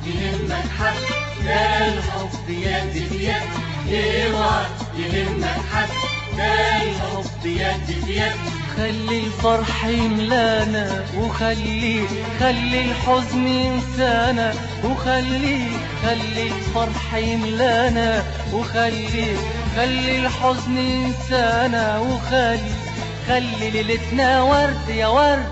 يهمك حد ده الحب يد في يد اوعى يهمك حد ده الحب يد في يد خلي الفرح يملانا وخلي خلي الحزن ينسانا وخلي خلي الفرح يملانا وخلي خلي الحزن ينسانا وخلي خلي ليلتنا ورد يا ورد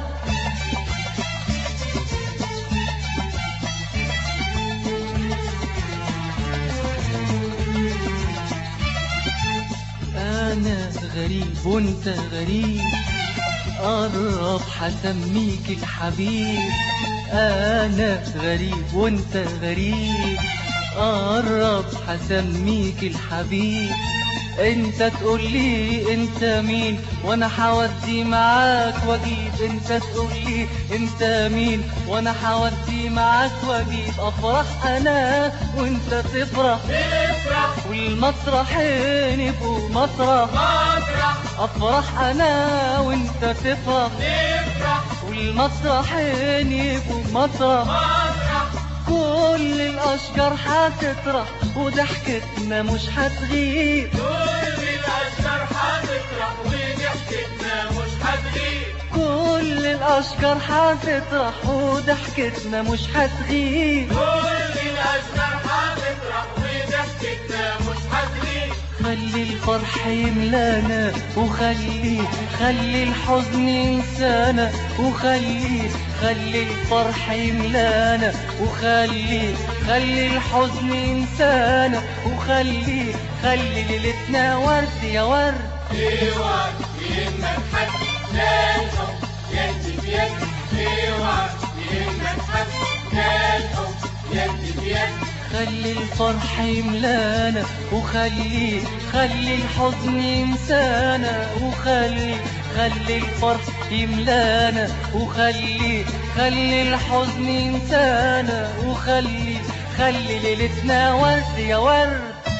أنا غريب وأنت غريب قرب حسميك الحبيب أنا غريب وأنت غريب قرب حسميك الحبيب انت تقول لي انت مين وانا حودي معاك واجيب انت تقول لي انت مين وانا حودي معاك واجيب افرح انا وانت تفرح افرح والمسرحين يبقوا مسرح مطرح افرح انا وانت تفرح افرح والمسرحين يبقوا مسرح مطرح كل الاشجار هتطرح وضحكتنا مش هتغيب كل الاشجار هتطرح وضحكتنا مش هتغيب كل الاشجار هتطرح وضحكتنا مش هتغيب كل الاشجار هتطرح وضحكتنا مش هتغيب خلي الفرح يملانا وخلي خلي الحزن ينسانا وخلي خلي الفرح يملانا وخلي خلي الحزن ينسانا وخلي خلي ليلتنا ورد يا ورد اوعى يهمك حد لا الحب يد في يد اوعى يهمك حد لا الحب يد في يد خلي الفرح يملانا وخلي خلي الحزن ينسانا وخلي خلي الفرح يملانا وخلي خلي الحزن ينسانا وخلي خلي ليلتنا ورد يا ورد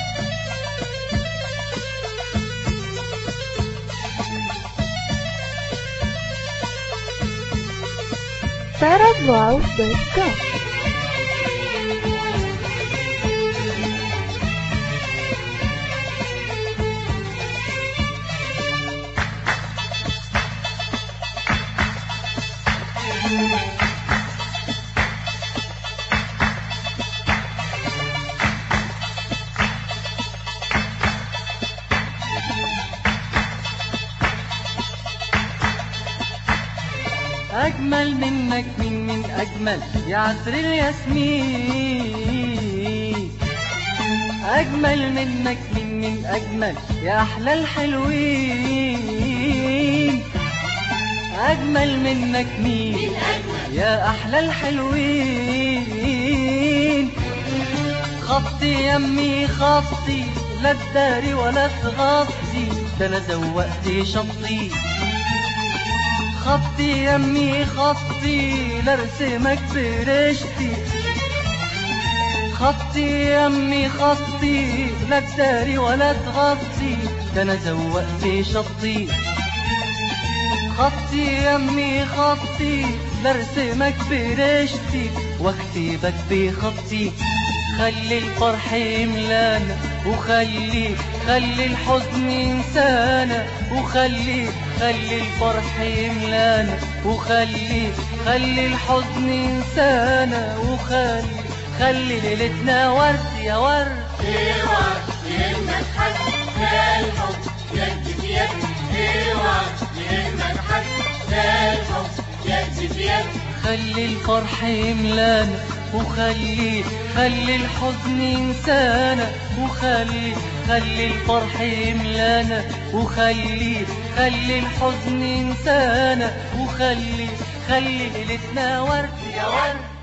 sarahblouse.com أجمل منك من من أجمل يا عطر الياسمين أجمل منك من من أجمل يا أحلى الحلوين أجمل منك مين يا أحلى الحلوين خطي يمي خطي لا تداري ولا تغطي ده أنا زوقت شطي خطي يمي خطي لرسمك برشتي خطي يمي خطي لا تداري ولا تغطي ده انا زوقت شطي خطي يمي خطي لرسمك برشتي واكتبك بخطي خلي الفرح يملانا وخلي خلي الحزن ينسانا وخلي خلي الفرح يملانا وخلي خلي الحزن ينسانا وخلي خلي ليلتنا ورد يا ورد اوعى يهمك حد لا الحب يد في يد اوعى يهمك حد لا الحب يد في يد خلي الفرح يملانا وخلي خلي الحزن ينسانا وخلي خلي الفرح يملانا وخلي خلي الحزن ينسانا وخلي خلي ليلتنا ورد يا ورد